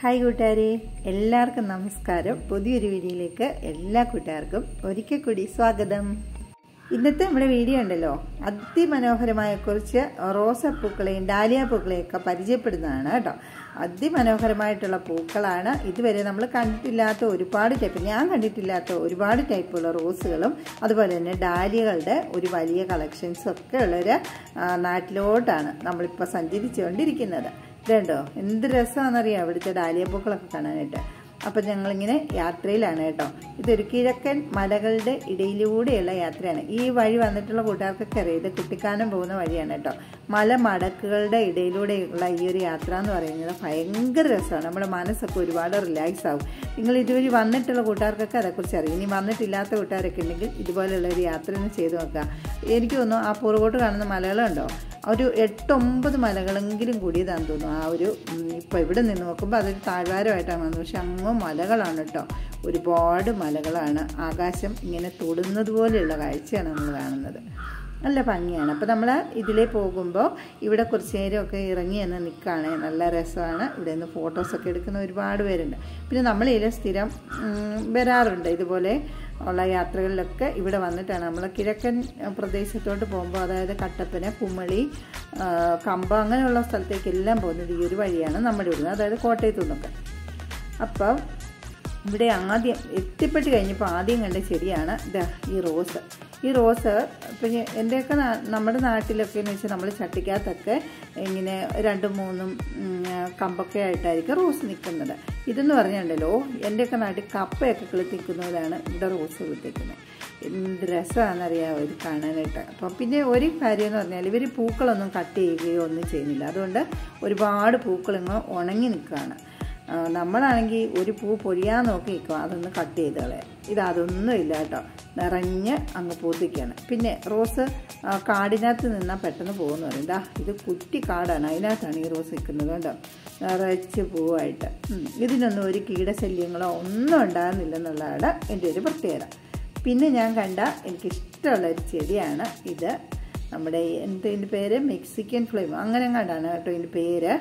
hi കൂട്ടുകാരെ എല്ലാവർക്കും നമസ്കാരം പുതിയൊരു വീഡിയോയിലേക്ക് എല്ലാ കൂട്ടുകാർക്കും ഒരിക്കൽ കൂടി സ്വാഗതം ഇന്നത്തെ നമ്മുടെ വീഡിയോ ഉണ്ടല്ലോ അതിമനോഹരമായ കുറച്ച് റോസപ്പൂക്കളെയും ഡാലിയ പൂക്കളെയും ഒക്കെ പരിചയപ്പെടുന്നതാണ് കേട്ടോ അതിമനോഹരമായിട്ടുള്ള പൂക്കളാണ് ഇതുവരെ നമ്മൾ കണ്ടിട്ടില്ലാത്ത ഒരുപാട് ടൈപ്പ് ഞാൻ കണ്ടിട്ടില്ലാത്ത ഒരുപാട് ടൈപ്പുള്ള റോസുകളും അതുപോലെ തന്നെ ഡാലിയകളുടെ ഒരു വലിയ കളക്ഷൻസും ഒക്കെ ഉള്ളൊരു നാട്ടിലോട്ടാണ് നമ്മളിപ്പോൾ സഞ്ചരിച്ചുകൊണ്ടിരിക്കുന്നത് ഇതുണ്ടോ എന്ത് രസമാണെന്നറിയാം ഇവിടുത്തെ ഡാലിയ പൂക്കളൊക്കെ കാണാനായിട്ട് അപ്പം ഞങ്ങളിങ്ങനെ യാത്രയിലാണ് കേട്ടോ ഇതൊരു കിഴക്കൻ മലകളുടെ ഇടയിലൂടെയുള്ള യാത്രയാണ് ഈ വഴി വന്നിട്ടുള്ള കൂട്ടുകാർക്കൊക്കെ അറിയാം ഇത് കുട്ടിക്കാനം പോകുന്ന വഴിയാണ് കേട്ടോ മല മടക്കുകളുടെ ഇടയിലൂടെയുള്ള ഈ ഒരു യാത്ര എന്ന് പറയുന്നത് ഭയങ്കര രസമാണ് നമ്മുടെ മനസ്സൊക്കെ ഒരുപാട് റിലാക്സ് ആവും നിങ്ങൾ ഇതുവഴി വന്നിട്ടുള്ള കൂട്ടുകാർക്കൊക്കെ അതേക്കുറിച്ച് അറിയാം ഇനി വന്നിട്ടില്ലാത്ത കൂട്ടുകാരൊക്കെ ഉണ്ടെങ്കിൽ ഇതുപോലെയുള്ള ഒരു യാത്ര ഒന്ന് ചെയ്തു നോക്കുക എനിക്ക് തോന്നുന്നു ആ പുറകോട്ട് കാണുന്ന മലകളുണ്ടോ ഒരു എട്ടൊമ്പത് മലകളെങ്കിലും കൂടിയതാണെന്ന് തോന്നുന്നു ആ ഒരു ഇപ്പോൾ ഇവിടെ നിന്ന് നോക്കുമ്പോൾ അതൊരു താഴ്വാരമായിട്ടാണ് വന്നത് പക്ഷെ അങ്ങ് മലകളാണ് കേട്ടോ ഒരുപാട് മലകളാണ് ആകാശം ഇങ്ങനെ തൊടുന്നത് പോലെയുള്ള കാഴ്ചയാണ് നമ്മൾ കാണുന്നത് നല്ല ഭംഗിയാണ് അപ്പോൾ നമ്മൾ ഇതിലേ പോകുമ്പോൾ ഇവിടെ കുറച്ച് നേരമൊക്കെ ഇറങ്ങി എന്ന് നിൽക്കുകയാണ് നല്ല രസമാണ് ഇവിടെ നിന്ന് ഫോട്ടോസൊക്കെ എടുക്കുന്ന ഒരുപാട് പേരുണ്ട് പിന്നെ നമ്മൾ ഇതിൽ സ്ഥിരം വരാറുണ്ട് ഇതുപോലെ ഉള്ള യാത്രകളിലൊക്കെ ഇവിടെ വന്നിട്ടാണ് നമ്മൾ കിഴക്കൻ പ്രദേശത്തോട്ട് പോകുമ്പോൾ അതായത് കട്ടപ്പന കുമ്മളി കമ്പ അങ്ങനെയുള്ള സ്ഥലത്തേക്കെല്ലാം പോകുന്നത് ഈ ഒരു വഴിയാണ് നമ്മുടെ ഇവിടുന്ന് അതായത് കോട്ടയത്തു നിന്നൊക്കെ അപ്പം ഇവിടെ ആദ്യം എത്തിപ്പെട്ട് കഴിഞ്ഞപ്പോൾ ആദ്യം കണ്ട ചെടിയാണ് ഇതാ ഈ റോസ് ഈ റോസ് ഇപ്പം എൻ്റെയൊക്കെ നമ്മുടെ നാട്ടിലൊക്കെ എന്ന് വെച്ചാൽ നമ്മൾ ചട്ടിക്കകത്തൊക്കെ ഇങ്ങനെ രണ്ടും മൂന്നും കമ്പൊക്കെ ആയിട്ടായിരിക്കും റോസ് നിൽക്കുന്നത് ഇതെന്ന് പറഞ്ഞിട്ടുണ്ടല്ലോ എൻ്റെയൊക്കെ നാട്ടിൽ കപ്പയൊക്കെ കിളിത്തിക്കുന്നവരാണ് ഇവിടെ റോസ് കിളിത്തിക്കുന്നത് എന്ത് രസമാണെന്നറിയാമോ ഇത് കാണാനായിട്ട് അപ്പം പിന്നെ ഒരു കാര്യം എന്ന് പറഞ്ഞാൽ ഇവർ പൂക്കളൊന്നും കട്ട് ചെയ്യുകയോ ഒന്നും ചെയ്യുന്നില്ല അതുകൊണ്ട് ഒരുപാട് പൂക്കളിങ്ങ് ഉണങ്ങി നിൽക്കുകയാണ് നമ്മളാണെങ്കിൽ ഒരു പൂ പൊഴിയാൻ നോക്കി നിൽക്കുക അതൊന്ന് കട്ട് ചെയ്ത് കളയാം ഇത് അതൊന്നും ഇല്ല കേട്ടോ നിറഞ്ഞ് അങ്ങ് പൂത്തിക്കാണ് പിന്നെ റോസ് കാടിനകത്ത് നിന്നാൽ പെട്ടെന്ന് പോകുമെന്ന് പറയും ഇതാ ഇത് കുറ്റി കാടാണ് അതിനകത്താണ് ഈ റോസ് നിൽക്കുന്നത് കേട്ടോ നിറച്ച് പൂവായിട്ട് ഇതിനൊന്നും ഒരു കീടശല്യങ്ങളോ ഒന്നും ഉണ്ടാകുന്നില്ലെന്നുള്ളതാണ് എൻ്റെ ഒരു പ്രത്യേകത പിന്നെ ഞാൻ കണ്ട എനിക്കിഷ്ടമുള്ള ഒരു ചെടിയാണ് ഇത് നമ്മുടെ എന്തിൻ്റെ പേര് മെക്സിക്കൻ ഫ്ലെയിം അങ്ങനെ കണ്ടാണ് കേട്ടോ ഇതിൻ്റെ പേര്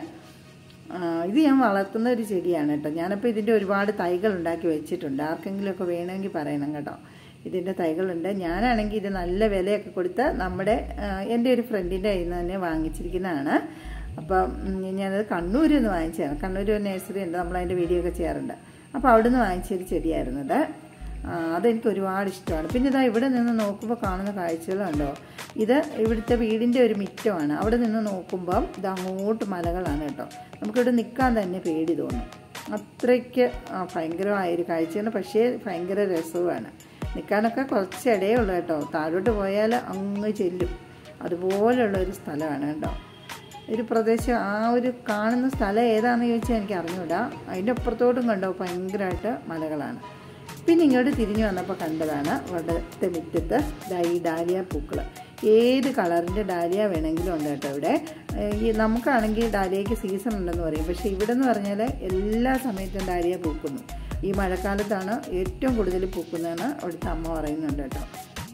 ഇത് ഞാൻ വളർത്തുന്ന ഒരു ചെടിയാണ് കേട്ടോ ഞാനപ്പോൾ ഇതിൻ്റെ ഒരുപാട് തൈകൾ ഉണ്ടാക്കി വെച്ചിട്ടുണ്ട് ആർക്കെങ്കിലുമൊക്കെ വേണമെങ്കിൽ പറയണം കേട്ടോ ഇതിൻ്റെ തൈകളുണ്ട് ഞാനാണെങ്കിൽ ഇത് നല്ല വിലയൊക്കെ കൊടുത്ത് നമ്മുടെ എൻ്റെ ഒരു ഫ്രണ്ടിൻ്റെ കയ്യിൽ നിന്ന് തന്നെ വാങ്ങിച്ചിരിക്കുന്നതാണ് അപ്പം ഞാനത് കണ്ണൂരിൽ നിന്ന് വാങ്ങിച്ചതാണ് കണ്ണൂർ ഒരു നഴ്സറി ഉണ്ട് നമ്മളതിൻ്റെ വീഡിയോ ഒക്കെ ചെയ്യാറുണ്ട് അപ്പോൾ അവിടെ നിന്ന് വാങ്ങിച്ചൊരു ചെടിയായിരുന്നത് അതെനിക്ക് ഒരുപാട് ഇഷ്ടമാണ് പിന്നെ ഇതാ ഇവിടെ നിന്ന് നോക്കുമ്പോൾ കാണുന്ന കാഴ്ചകളുണ്ടോ ഇത് ഇവിടുത്തെ വീടിൻ്റെ ഒരു മിറ്റമാണ് അവിടെ നിന്ന് നോക്കുമ്പം ഇത് അങ്ങോട്ട് മലകളാണ് കേട്ടോ നമുക്കിവിടെ നിൽക്കാൻ തന്നെ പേടി തോന്നും അത്രയ്ക്ക് ഭയങ്കരമായൊരു കാഴ്ചയാണ് പക്ഷേ ഭയങ്കര രസവുമാണ് നിൽക്കാനൊക്കെ കുറച്ച് ഇടയേ ഉള്ളൂ കേട്ടോ താഴോട്ട് പോയാൽ അങ്ങ് ചെല്ലും അതുപോലുള്ള ഒരു സ്ഥലമാണ് കേട്ടോ ഒരു പ്രദേശം ആ ഒരു കാണുന്ന സ്ഥലം ഏതാണെന്ന് ചോദിച്ചാൽ എനിക്ക് അറിഞ്ഞൂടാ അതിൻ്റെ അപ്പുറത്തോട്ടും കണ്ടോ ഭയങ്കരമായിട്ട് മലകളാണ് പിന്നെ ഇങ്ങോട്ട് തിരിഞ്ഞു വന്നപ്പോൾ കണ്ടതാണ് വടത്തെ മുറ്റത്ത് ഈ ഡാലിയ പൂക്കൾ ഏത് കളറിൻ്റെ ഡാലിയ വേണമെങ്കിലും ഉണ്ട് കേട്ടോ ഇവിടെ ഈ നമുക്കാണെങ്കിൽ ഡാലിയയ്ക്ക് സീസൺ ഉണ്ടെന്ന് പറയും പക്ഷേ ഇവിടെ എന്ന് പറഞ്ഞാൽ എല്ലാ സമയത്തും ഡാലിയ പൂക്കുന്നു ഈ മഴക്കാലത്താണ് ഏറ്റവും കൂടുതൽ പൂക്കുന്നതെന്ന് അവിടുത്തെ അമ്മ പറയുന്നുണ്ട് കേട്ടോ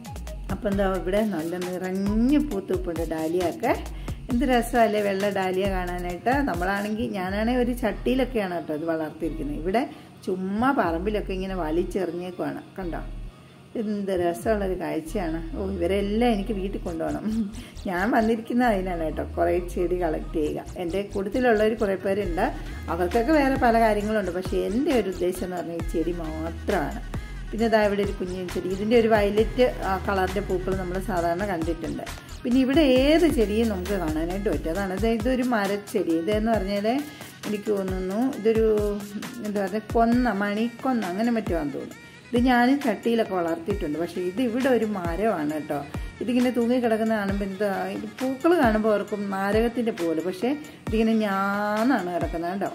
അപ്പം എന്താ ഇവിടെ നല്ല നിറഞ്ഞു പൂത്തുപ്പുണ്ട് ഡാലിയൊക്കെ എന്ത് രസമല്ലേ വെള്ള ഡാലിയ കാണാനായിട്ട് നമ്മളാണെങ്കിൽ ഞാനാണെങ്കിൽ ഒരു ചട്ടിയിലൊക്കെയാണ് കേട്ടോ ഇത് വളർത്തിയിരിക്കുന്നത് ഇവിടെ ചുമ്മാ പറമ്പിലൊക്കെ ഇങ്ങനെ വലിച്ചെറിഞ്ഞേക്കുവാണ് കണ്ടോ എന്ത് രസമുള്ളൊരു കാഴ്ചയാണ് ഓ ഇവരെല്ലാം എനിക്ക് വീട്ടിൽ കൊണ്ടുപോകണം ഞാൻ വന്നിരിക്കുന്ന അതിനാണ് കേട്ടോ കുറേ ചെടി കളക്ട് ചെയ്യുക എൻ്റെ കൂട്ടത്തിലുള്ളവർ കുറേ പേരുണ്ട് അവർക്കൊക്കെ വേറെ പല കാര്യങ്ങളുണ്ട് പക്ഷേ എൻ്റെ ഒരു ഉദ്ദേശം എന്ന് പറഞ്ഞാൽ ഈ ചെടി മാത്രമാണ് പിന്നെ ഇതാ ഇവിടെ ഒരു കുഞ്ഞു ചെടി ഇതിൻ്റെ ഒരു വയലറ്റ് കളറിൻ്റെ പൂക്കൾ നമ്മൾ സാധാരണ കണ്ടിട്ടുണ്ട് പിന്നെ ഇവിടെ ഏത് ചെടിയും നമുക്ക് കാണാനായിട്ട് പറ്റും അതാണ് ഇതൊരു മരച്ചെടി ഇതെന്ന് പറഞ്ഞാൽ എനിക്ക് തോന്നുന്നു ഇതൊരു എന്താ പറയുക കൊന്ന മണിക്കൊന്ന അങ്ങനെ മറ്റുമാണെന്ന് തോന്നുന്നു ഇത് ഞാൻ ചട്ടിയിലൊക്കെ വളർത്തിയിട്ടുണ്ട് പക്ഷേ ഇത് ഇവിടെ ഒരു മരമാണ് കേട്ടോ ഇതിങ്ങനെ തൂങ്ങി കിടക്കുന്ന കാണുമ്പോൾ എന്താ പൂക്കൾ കാണുമ്പോൾ ഓർക്കും നാരകത്തിൻ്റെ പോലെ പക്ഷേ ഇതിങ്ങനെ ഞാന്നാണ് കിടക്കുന്നത് കേട്ടോ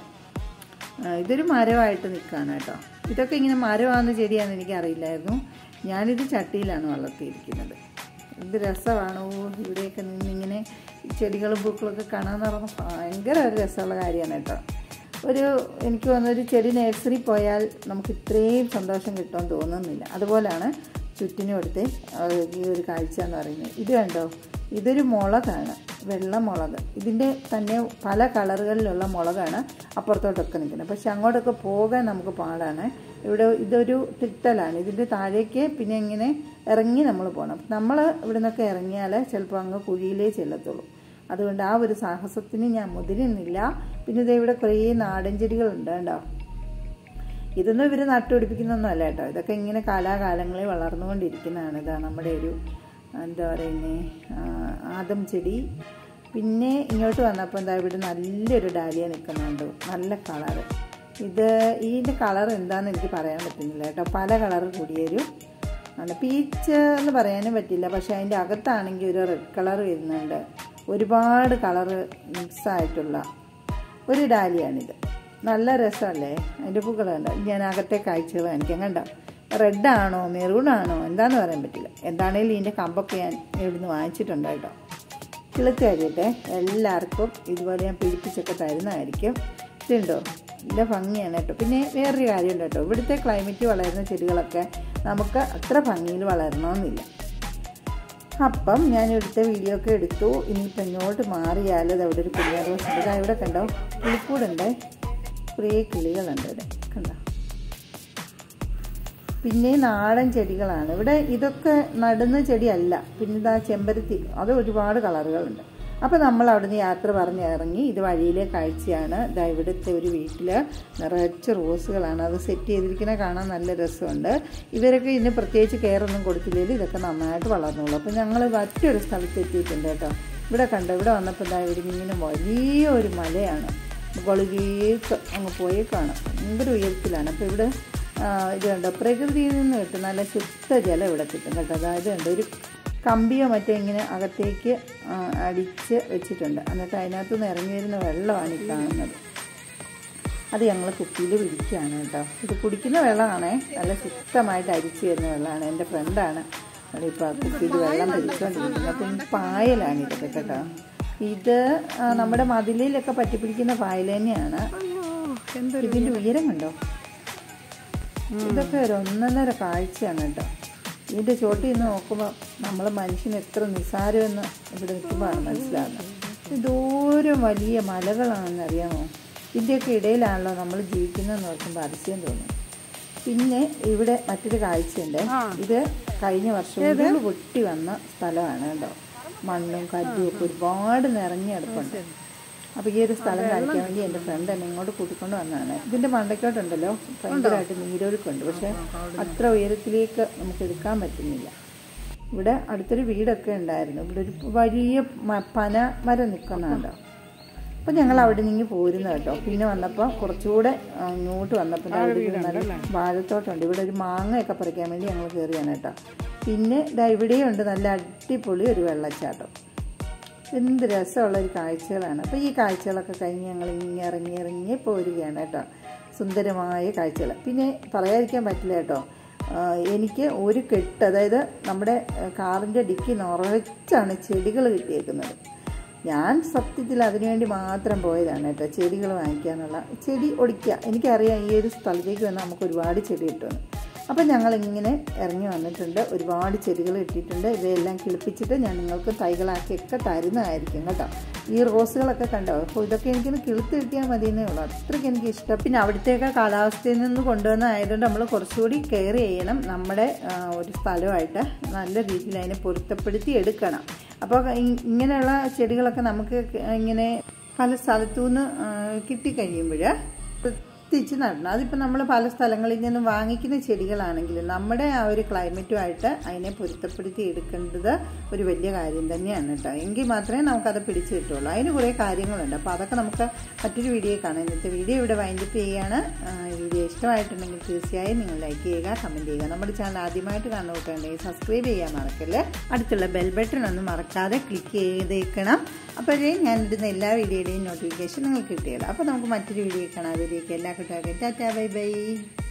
ഇതൊരു മരമായിട്ട് നിൽക്കുകയാണ് കേട്ടോ ഇതൊക്കെ ഇങ്ങനെ മരമാകുന്ന ചെടിയാണെന്ന് എനിക്കറിയില്ലായിരുന്നു ഞാനിത് ചട്ടിയിലാണ് വളർത്തിയിരിക്കുന്നത് എന്ത് രസമാണോ ഇവിടെയൊക്കെ നിന്നിങ്ങനെ ചെടികളും പൂക്കളൊക്കെ കാണാമെന്ന് പറഞ്ഞാൽ ഭയങ്കര ഒരു രസമുള്ള കാര്യമാണ് കേട്ടോ ഒരു എനിക്ക് തോന്നുന്നൊരു ചെടി നഴ്സറി പോയാൽ നമുക്ക് ഇത്രയും സന്തോഷം കിട്ടുമെന്ന് തോന്നുന്നില്ല അതുപോലെയാണ് ചുറ്റിനും അടുത്ത് ഈ ഒരു കാഴ്ച എന്ന് പറയുന്നത് ഇത് കണ്ടോ ഇതൊരു മുളകാണ് വെള്ള മുളക് ഇതിൻ്റെ തന്നെ പല കളറുകളിലുള്ള മുളകാണ് അപ്പുറത്തോട്ടൊക്കെ നിൽക്കുന്നത് പക്ഷെ അങ്ങോട്ടൊക്കെ പോകാൻ നമുക്ക് പാടാണ് ഇവിടെ ഇതൊരു തിട്ടലാണ് ഇതിൻ്റെ താഴേക്ക് പിന്നെ ഇങ്ങനെ ഇറങ്ങി നമ്മൾ പോകണം നമ്മൾ ഇവിടെ നിന്നൊക്കെ ഇറങ്ങിയാൽ ചിലപ്പോൾ അങ്ങ് കുഴിയിലേ ചെല്ലത്തുള്ളൂ അതുകൊണ്ട് ആ ഒരു സാഹസത്തിന് ഞാൻ മുതിരുന്നില്ല പിന്നെ ഇതേ ഇവിടെ കുറേ നാടൻ ചെടികളുണ്ട് കേട്ടോ ഇതൊന്നും ഇവർ നട്ടുപിടിപ്പിക്കുന്നൊന്നും അല്ല കേട്ടോ ഇതൊക്കെ ഇങ്ങനെ കാലാകാലങ്ങളിൽ വളർന്നുകൊണ്ടിരിക്കുന്നതാണ് ഇതാ നമ്മുടെ ഒരു എന്താ പറയുന്നേ ആദം ചെടി പിന്നെ ഇങ്ങോട്ട് വന്നപ്പോൾ എന്താ ഇവിടെ നല്ലൊരു ഡാലിയ നിൽക്കുന്നുണ്ട് നല്ല കളറ് ഇത് ഇതിൻ്റെ കളർ എന്താണെന്ന് എനിക്ക് പറയാൻ പറ്റുന്നില്ല കേട്ടോ പല കളർ കൂടിയൊരു ആണ് പീച്ച് എന്ന് പറയാനും പറ്റില്ല പക്ഷേ അതിൻ്റെ അകത്താണെങ്കിൽ ഒരു റെഡ് കളർ വരുന്നുണ്ട് ഒരുപാട് കളറ് മിക്സായിട്ടുള്ള ഒരു ഡാലിയാണിത് നല്ല രസമല്ലേ അതിൻ്റെ പൂക്കൾ കണ്ടോ ഞാൻ അകത്തെ കാഴ്ചകൾ കാണിക്കാം കണ്ടോ റെഡാണോ മെറൂണാണോ എന്താണെന്ന് പറയാൻ പറ്റില്ല എന്താണേലും ഇതിൻ്റെ കമ്പൊക്കെ ഞാൻ ഇവിടുന്ന് വാങ്ങിച്ചിട്ടുണ്ട് കേട്ടോ കിളുത്ത് കഴിയട്ടെ എല്ലാവർക്കും ഇതുപോലെ ഞാൻ പിടിപ്പിച്ചൊക്കെ തരുന്നതായിരിക്കും ഇതുണ്ടോ നല്ല ഭംഗിയാണ് കേട്ടോ പിന്നെ വേറൊരു കാര്യമുണ്ട് കേട്ടോ ഇവിടുത്തെ ക്ലൈമറ്റ് വളരുന്ന ചെടികളൊക്കെ നമുക്ക് അത്ര ഭംഗിയിൽ വളരണമെന്നില്ല അപ്പം ഞാൻ എടുത്ത വീഡിയോ ഒക്കെ എടുത്തു ഇനിയിപ്പോൾ ഇങ്ങോട്ട് മാറിയാൽ അത് അവിടെ ഒരു കുഞ്ഞാറോസ് ഉണ്ട് ഇവിടെ കണ്ടോ കിളിക്കൂടുണ്ട് കുറേ കിളികളുണ്ട് ഇവിടെ കണ്ടോ പിന്നെ നാടൻ ചെടികളാണ് ഇവിടെ ഇതൊക്കെ നടുന്ന ചെടിയല്ല പിന്നെ ഇതാ ചെമ്പരത്തി അത് ഒരുപാട് കളറുകളുണ്ട് അപ്പോൾ നമ്മൾ അവിടുന്ന് യാത്ര പറഞ്ഞ് ഇറങ്ങി ഇത് വഴിയിലെ കാഴ്ചയാണ് ഇതാ ഇവിടുത്തെ ഒരു വീട്ടിൽ നിറച്ച് റോസുകളാണ് അത് സെറ്റ് ചെയ്തിരിക്കുന്ന കാണാൻ നല്ല രസമുണ്ട് ഇവരൊക്കെ ഇതിന് പ്രത്യേകിച്ച് കെയറൊന്നും കൊടുത്തില്ലെങ്കിൽ ഇതൊക്കെ നന്നായിട്ട് വളർന്നുള്ളൂ അപ്പോൾ ഞങ്ങൾ മറ്റൊരു സ്ഥലത്ത് എത്തിയിട്ടുണ്ട് കേട്ടോ ഇവിടെ കണ്ടോ ഇവിടെ വന്നപ്പോൾ എന്താ ഇവിടെ ഇങ്ങനെ വലിയ ഒരു മലയാണ് മുകളിലേക്ക് അങ്ങ് പോയേക്കാണ് ഭയങ്കര ഉയരത്തിലാണ് അപ്പോൾ ഇവിടെ ഇത് കണ്ടോ പ്രകൃതിയിൽ നിന്ന് കിട്ടും നല്ല ശുദ്ധജലം ഇവിടെ കിട്ടും കേട്ടോ അതായത് ഉണ്ട് ഒരു കമ്പിയോ മറ്റോ ഇങ്ങനെ അകത്തേക്ക് അടിച്ച് വെച്ചിട്ടുണ്ട് എന്നിട്ട് അതിനകത്തു നിന്ന് ഇറങ്ങി വരുന്ന വെള്ളമാണ് ഈ കാണുന്നത് അത് ഞങ്ങൾ കുപ്പിയിൽ പിടിക്കുകയാണ് കേട്ടോ ഇത് കുടിക്കുന്ന വെള്ളമാണേ നല്ല ശുദ്ധമായിട്ട് അരിച്ചു വരുന്ന വെള്ളമാണ് എൻ്റെ ഫ്രണ്ടാണ് ഇപ്പോൾ കുപ്പിയിൽ വെള്ളം പിടിച്ചുകൊണ്ടിരിക്കുന്നത് അപ്പം പായലാണ് ഇതൊക്കെ കേട്ടോ ഇത് നമ്മുടെ മതിലിലൊക്കെ പറ്റിപ്പിടിക്കുന്ന പായൽ തന്നെയാണ് ഇതിൻ്റെ ഉയരം കണ്ടോ ഇതൊക്കെ ഒരു ഒന്നൊന്നര കാഴ്ചയാണ് കേട്ടോ ഇതിൻ്റെ ചോട്ടിൽ നിന്ന് നോക്കുമ്പോൾ നമ്മൾ മനുഷ്യന് എത്ര നിസ്സാരമെന്ന് ഇവിടെ നിൽക്കുമ്പോഴാണ് മനസ്സിലാകുന്നത് ഇതോരം വലിയ മലകളാണെന്ന് അറിയാമോ ഇതിൻ്റെയൊക്കെ ഇടയിലാണല്ലോ നമ്മൾ ജീവിക്കുന്നതെന്ന് നോക്കുമ്പോൾ അതിശയം തോന്നും പിന്നെ ഇവിടെ മറ്റൊരു കാഴ്ചയുണ്ട് ഇത് കഴിഞ്ഞ വർഷം ഉരുൾ പൊട്ടി വന്ന സ്ഥലമാണ് കേട്ടോ മണ്ണും കല്ലും ഒക്കെ ഒരുപാട് നിറഞ്ഞു കിടപ്പുണ്ട് അപ്പോൾ ഈ ഒരു സ്ഥലം കാണിക്കാൻ വേണ്ടി എൻ്റെ ഫ്രണ്ട് എന്നെ ഇങ്ങോട്ട് കൂട്ടിക്കൊണ്ട് വന്നതാണ് ഇതിൻ്റെ മണ്ടയ്ക്കോട്ടുണ്ടല്ലോ ഭയങ്കരമായിട്ട് നീരൊഴുക്കുണ്ട് പക്ഷേ അത്ര ഉയരത്തിലേക്ക് നമുക്ക് എടുക്കാൻ പറ്റുന്നില്ല ഇവിടെ അടുത്തൊരു വീടൊക്കെ ഉണ്ടായിരുന്നു ഇവിടെ ഒരു വലിയ പന മരം നിൽക്കുന്നുണ്ടോ അപ്പോൾ ഞങ്ങൾ അവിടെ നിന്ന് പോരുന്നു കേട്ടോ പിന്നെ വന്നപ്പോൾ കുറച്ചുകൂടെ ഇങ്ങോട്ട് വന്നപ്പോൾ അവിടെ നല്ല വാഴത്തോട്ടമുണ്ട് ഇവിടെ ഒരു മാങ്ങയൊക്കെ പറിക്കാൻ വേണ്ടി ഞങ്ങൾ കയറിയാണ് കേട്ടോ പിന്നെ ഇതാ ഇവിടെയുണ്ട് നല്ല അടിപൊളി ഒരു വെള്ളച്ചാട്ടം എന്ത് രസമുള്ള ഒരു കാഴ്ചകളാണ് അപ്പോൾ ഈ കാഴ്ചകളൊക്കെ കഴിഞ്ഞ് ഞങ്ങൾ ഇങ്ങനെ ഇറങ്ങി ഇറങ്ങി പോരുകയാണ് കേട്ടോ സുന്ദരമായ കാഴ്ചകൾ പിന്നെ പറയാതിരിക്കാൻ പറ്റില്ല കേട്ടോ എനിക്ക് ഒരു കെട്ട് അതായത് നമ്മുടെ കാറിൻ്റെ ഡിക്കി നിറച്ചാണ് ചെടികൾ കിട്ടിയേക്കുന്നത് ഞാൻ സത്യത്തിൽ അതിനുവേണ്ടി മാത്രം പോയതാണ് കേട്ടോ ചെടികൾ വാങ്ങിക്കാനുള്ള ചെടി ഒടിക്കുക എനിക്കറിയാം ഈ ഒരു സ്ഥലത്തേക്ക് വന്നാൽ നമുക്ക് ഒരുപാട് ചെടി കിട്ടുമെന്ന് അപ്പം ഞങ്ങളിങ്ങനെ ഇറങ്ങി വന്നിട്ടുണ്ട് ഒരുപാട് ചെടികൾ ഇട്ടിട്ടുണ്ട് ഇവയെല്ലാം കിളിപ്പിച്ചിട്ട് ഞാൻ നിങ്ങൾക്ക് തൈകളാക്കിയൊക്കെ തരുന്നതായിരിക്കും കേട്ടോ ഈ റോസുകളൊക്കെ കണ്ടോ അപ്പോൾ ഇതൊക്കെ എനിക്കൊന്ന് കിളുത്ത് കിട്ടിയാൽ മതിയെന്നേ ഉള്ളൂ അത്രയ്ക്ക് എനിക്ക് ഇഷ്ടം പിന്നെ അവിടുത്തെയൊക്കെ കാലാവസ്ഥയിൽ നിന്ന് കൊണ്ടുവന്നതായതുകൊണ്ട് നമ്മൾ കുറച്ചുകൂടി കെയർ ചെയ്യണം നമ്മുടെ ഒരു സ്ഥലമായിട്ട് നല്ല രീതിയിൽ അതിനെ പൊരുത്തപ്പെടുത്തി എടുക്കണം അപ്പോൾ ഇങ്ങനെയുള്ള ചെടികളൊക്കെ നമുക്ക് ഇങ്ങനെ പല സ്ഥലത്തു നിന്ന് കിട്ടിക്കഴിയുമ്പോൾ എത്തിച്ച് നടണം അതിപ്പോൾ നമ്മൾ പല സ്ഥലങ്ങളിൽ നിന്നും വാങ്ങിക്കുന്ന ചെടികളാണെങ്കിൽ നമ്മുടെ ആ ഒരു ക്ലൈമറ്റുമായിട്ട് അതിനെ പൊരുത്തപ്പെടുത്തി എടുക്കേണ്ടത് ഒരു വലിയ കാര്യം തന്നെയാണ് കേട്ടോ എങ്കിൽ മാത്രമേ നമുക്കത് പിടിച്ചു കിട്ടുള്ളൂ അതിന് കുറേ കാര്യങ്ങളുണ്ട് അപ്പോൾ അതൊക്കെ നമുക്ക് മറ്റൊരു വീഡിയോ കാണാം ഇന്നത്തെ വീഡിയോ ഇവിടെ വൈൻഡപ്പ് ചെയ്യുകയാണ് വീഡിയോ ഇഷ്ടമായിട്ടുണ്ടെങ്കിൽ തീർച്ചയായും നിങ്ങൾ ലൈക്ക് ചെയ്യുക കമൻറ്റ് ചെയ്യുക നമ്മുടെ ചാനൽ ആദ്യമായിട്ട് കാണുന്ന കൂട്ടുണ്ടെങ്കിൽ സബ്സ്ക്രൈബ് ചെയ്യാൻ മറക്കല്ലേ അടുത്തുള്ള ബെൽ ബട്ടൺ ഒന്നും മറക്കാതെ ക്ലിക്ക് ചെയ്തേക്കണം അപ്പോഴേ ഞാൻ ഇടുന്ന എല്ലാ വീഡിയോയുടെയും നോട്ടിഫിക്കേഷൻ നിങ്ങൾക്ക് കിട്ടിയല്ലോ അപ്പോൾ നമുക്ക് മറ്റൊരു വീഡിയോ കാണാം അതിലേക്ക് എല്ലാ കുട്ടികൾക്കും ടാറ്റാ ബൈ ബൈ